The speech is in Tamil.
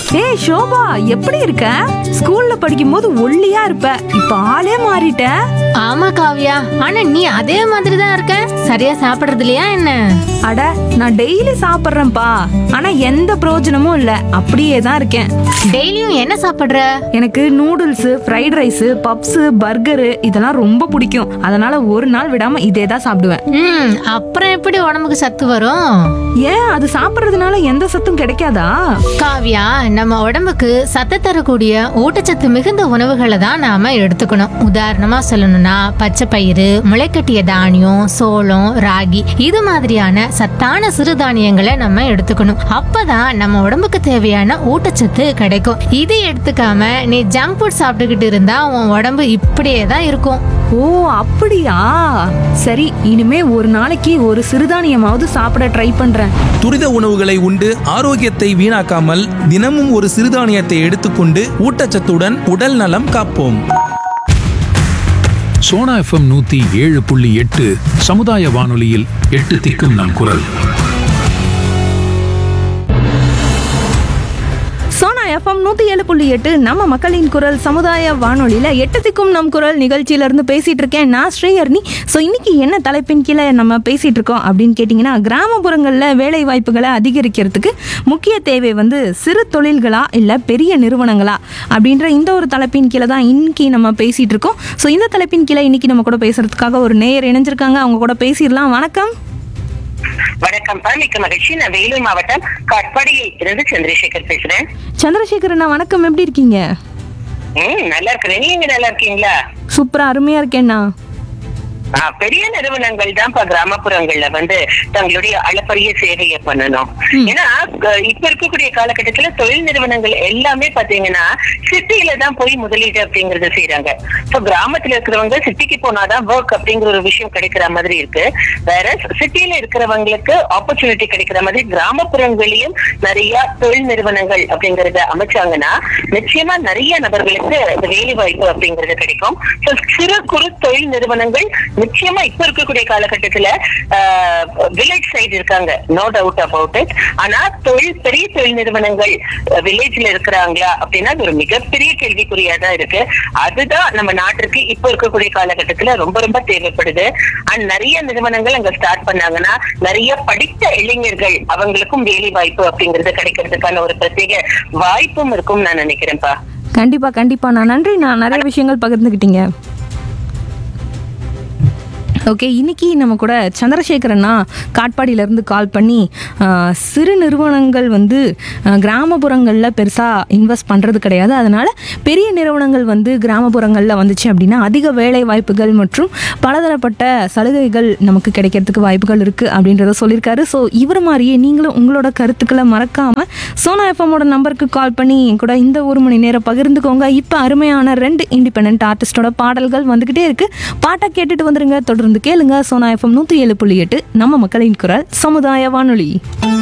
ஏய் ஷோபா எப்படி இருக்க ஸ்கூல்ல படிக்கும்போது ஒல்லியா இருப்ப இப்ப ஆளே மாறிட்ட ஆமா காவியா ஆனா நீ அதே மாதிரி தான் இருக்க சரியா சாப்பிடுறது இல்லையா என்ன அட நான் டெய்லி சாப்பிடுறேன்ப்பா ஆனா எந்த பிரயோஜனமும் இல்ல அப்படியே தான் இருக்கேன் டெய்லியும் என்ன சாப்பிடுற எனக்கு noodles fried rice puffs burger இதெல்லாம் ரொம்ப பிடிக்கும் அதனால ஒரு நாள் விடாம இதே தான் சாப்பிடுவேன் ம் அப்புறம் எப்படி உடம்புக்கு சத்து வரும் ஏன் அது சாப்பிடுறதுனால எந்த சத்தும் கிடைக்காதா காவியா நம்ம உடம்புக்கு சத்து தரக்கூடிய ஊட்டச்சத்து மிகுந்த உணவுகளை தான் நாம எடுத்துக்கணும் உதாரணமா சொல்லணும்னா பச்சை பயிறு முளைக்கட்டிய தானியம் சோளம் ராகி இது மாதிரியான சத்தான சிறுதானியங்களை நம்ம எடுத்துக்கணும் அப்பதான் நம்ம உடம்புக்கு தேவையான ஊட்டச்சத்து கிடைக்கும் இது எடுத்துக்காம நீ ஜங்க் ஃபுட் சாப்பிட்டுக்கிட்டு இருந்தா உன் உடம்பு இப்படியே தான் இருக்கும் ஓ அப்படியா சரி இனிமே ஒரு நாளைக்கு ஒரு சிறுதானியமாவது சாப்பிட ட்ரை பண்றேன் துரித உணவுகளை உண்டு ஆரோக்கியத்தை வீணாக்காமல் தினமும் ஒரு சிறுதானியத்தை எடுத்துக்கொண்டு ஊட்டச்சத்துடன் உடல் நலம் காப்போம் சோனா எஃப்எம் நூத்தி ஏழு புள்ளி எட்டு சமுதாய வானொலியில் எட்டு திக்கும் நம் குரல் சோனா எஃப்எம் நூத்தி ஏழு புள்ளி எட்டு நம்ம மக்களின் குரல் சமுதாய வானொலியில எட்டு திக்கும் நம் குரல் நிகழ்ச்சியில இருந்து பேசிட்டு இருக்கேன் நான் ஸ்ரீஹர்னி ஸோ இன்னைக்கு என்ன தலைப்பின் கீழே நம்ம பேசிட்டு இருக்கோம் அப்படின்னு கேட்டிங்கன்னா கிராமப்புறங்களில் வேலை வாய்ப்புகளை அதிகரிக்கிறதுக்கு முக்கிய தேவை வந்து சிறு தொழில்களா இல்லை பெரிய நிறுவனங்களா அப்படின்ற இந்த ஒரு தலைப்பின் கீழே தான் இன்னைக்கு நம்ம பேசிட்டு இருக்கோம் ஸோ இந்த தலைப்பின் கீழே இன்னைக்கு நம்ம கூட பேசுறதுக்காக ஒரு நேயர் இணைஞ்சிருக்காங்க அவங்க கூட பேசிடலாம் வணக்கம் வணக்கம் பா மிக்க மகிழ்ச்சி நான் வேலூர் மாவட்டம் காட்பாடியில் இருந்து சந்திரசேகர் பேசுறேன் சந்திரசேகர் அண்ணா வணக்கம் எப்படி இருக்கீங்க ம் நல்லா இருக்கிறேன் நீங்க நல்லா இருக்கீங்களா சூப்பரா அருமையா இருக்கேண்ணா ஆ, பெரிய நிறுவனங்கள் தான் இப்ப கிராமப்புறங்கள்ல வந்து தங்களுடைய அளப்பரிய சேவையை பண்ணணும் ஏன்னா க- இப்ப இருக்கக்கூடிய காலகட்டத்துல தொழில் நிறுவனங்கள் எல்லாமே பாத்தீங்கன்னா சிட்டில தான் போய் முதலீடு அப்படிங்கறத செய்யறாங்க சோ கிராமத்துல இருக்கிறவங்க சிட்டிக்கு போனாதான் ஒர்க் அப்படிங்கிற ஒரு விஷயம் கிடைக்கிற மாதிரி இருக்கு வேற சிட்டில இருக்கிறவங்களுக்கு ஆப்பர்ச்சுனிட்டி கிடைக்கிற மாதிரி கிராமப்புறங்களையும் நிறைய தொழில் நிறுவனங்கள் அப்படிங்கறத அமைச்சாங்கன்னா நிச்சயமா நிறைய நபர்களுக்கு இந்த வேலை வாய்ப்பு அப்படிங்கறது கிடைக்கும் So, சிறு குறு தொழில் நிறுவனங்கள் நிச்சயமா இப்ப இருக்கக்கூடிய காலகட்டத்துல வில்லேஜ் சைடு இருக்காங்க நோ டவுட் அபவுட் இட் ஆனா தொழில் பெரிய தொழில் நிறுவனங்கள் வில்லேஜ்ல இருக்கிறாங்களா அப்படின்னா அது ஒரு மிகப்பெரிய கேள்விக்குறியா தான் இருக்கு அதுதான் நம்ம நாட்டிற்கு இப்ப இருக்கக்கூடிய காலகட்டத்துல ரொம்ப ரொம்ப தேவைப்படுது அண்ட் நிறைய நிறுவனங்கள் அங்க ஸ்டார்ட் பண்ணாங்கன்னா நிறைய படித்த இளைஞர்கள் அவங்களுக்கும் வேலை வாய்ப்பு அப்படிங்கிறது கிடைக்கிறதுக்கான ஒரு பிரத்யேக வாய்ப்பும் இருக்கும் நான் நினைக்கிறேன்ப்பா கண்டிப்பா கண்டிப்பா நான் நன்றி நான் நிறைய விஷயங்கள் பகிர்ந்துக்கிட்டீங்க ஓகே இன்னைக்கு நம்ம கூட சந்திரசேகரண்ணா காட்பாடியிலேருந்து கால் பண்ணி ஆஹ், சிறு நிறுவனங்கள் வந்து கிராமப்புறங்களில் பெருசாக இன்வெஸ்ட் பண்ணுறது கிடையாது அதனால் பெரிய நிறுவனங்கள் வந்து கிராமப்புறங்களில் வந்துச்சு அப்படின்னா அதிக வேலை வாய்ப்புகள் மற்றும் பலதரப்பட்ட சலுகைகள் நமக்கு கிடைக்கிறதுக்கு வாய்ப்புகள் இருக்குது அப்படின்றத சொல்லியிருக்காரு ஸோ இவர் மாதிரியே நீங்களும் உங்களோட கருத்துக்களை மறக்காமல் சோனா எஃப்எம்மோட நம்பருக்கு கால் பண்ணி என் கூட இந்த ஒரு மணி நேரம் பகிர்ந்துக்கோங்க இப்போ அருமையான ரெண்டு இண்டிபெண்ட் ஆர்டிஸ்டோட பாடல்கள் வந்துக்கிட்டே இருக்கு பாட்டை கேட்டுட்டு வந்துருங்க தொடர்ந்து கேளுங்க சோனா எஃப்எம் நூற்றி ஏழு புள்ளி எட்டு நம்ம மக்களின் குரல் சமுதாய வானொலி